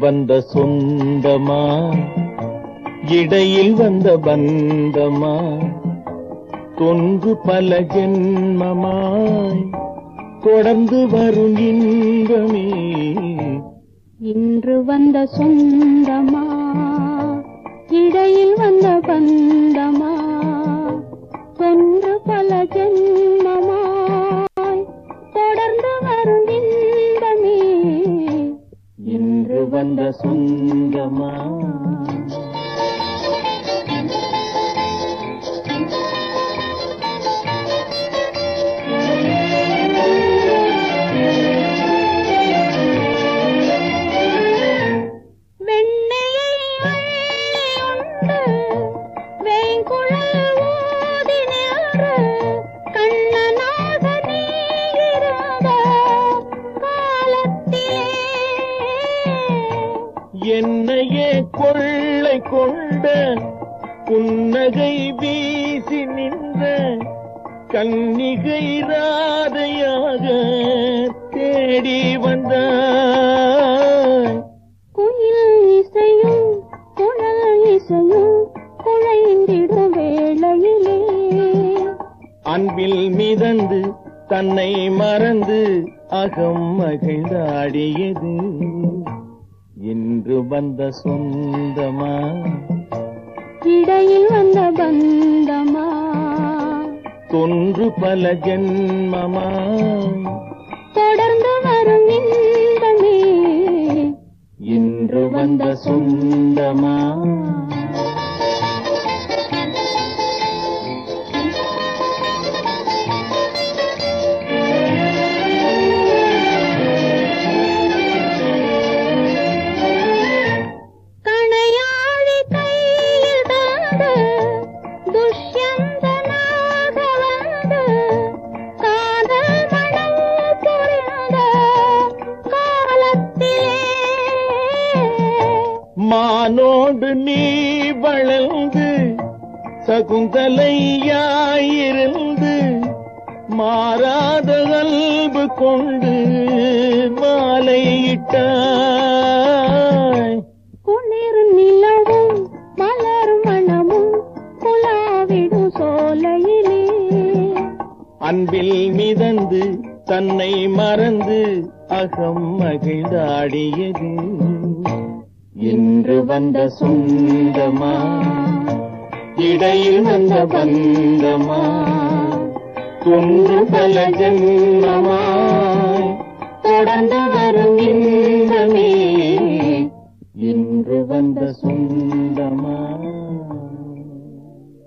வந்த சொந்தமா இடையில் வந்த பந்தமா தொன்று பல ஜென்மமாய் தொடர்ந்து வரும் இன்பமே இன்று வந்த சொந்தமா இடையில் வந்த பந்தமா தொன்று பல ஜென்மமாய் தொடர்ந்து வரும் இன்பமே இன்று வந்த சொந்தமா வெண்ணையை அள்ளி உண்டு வேங்குழல் ஊதி நின்று கண்ணனாக நீ இருந்த காலத்திலே என்னையே கொள்ளை கொண்ட புன்னகை வீசி நின்ற கன்னிகை ராதையாக தேடி வந்தாய் குயில் இசையும் குழல் இசையும் குழைந்திடும் வேளையிலே அன்பில் மிதந்து தன்னை மறந்து அகம் மகிழ்ந்தாடியது இன்று வந்த சொந்தமா இடையில் வந்த பந்தமா தொன்று பல ஜென்மமா தொடர்ந்து வரும் இன்பமே இன்று வந்த சொந்தமா கணையாழி கையில் தந்து துஷ்யந்தனாக வந்து காதல் மனம் புரிந்த காலத்திலே மானோடு நீ வளர்ந்து சகுந்தலையாயிருந்து மாறாத அல்பு கொண்டு மாலையிட்டாய் குளிர் நிலவும் மலர் மணமும் குலாவிடும் சோலையிலே அன்பில் மிதந்து தன்னை மறந்து அகம் மகிழ்ந்தாடியது இன்று வந்த சொந்தமா இடையில் வந்த பந்தமா தொன்று பல ஜென்மமாய் தொடர்ந்து வரும் இன்பமே இன்று வந்த சொந்தமா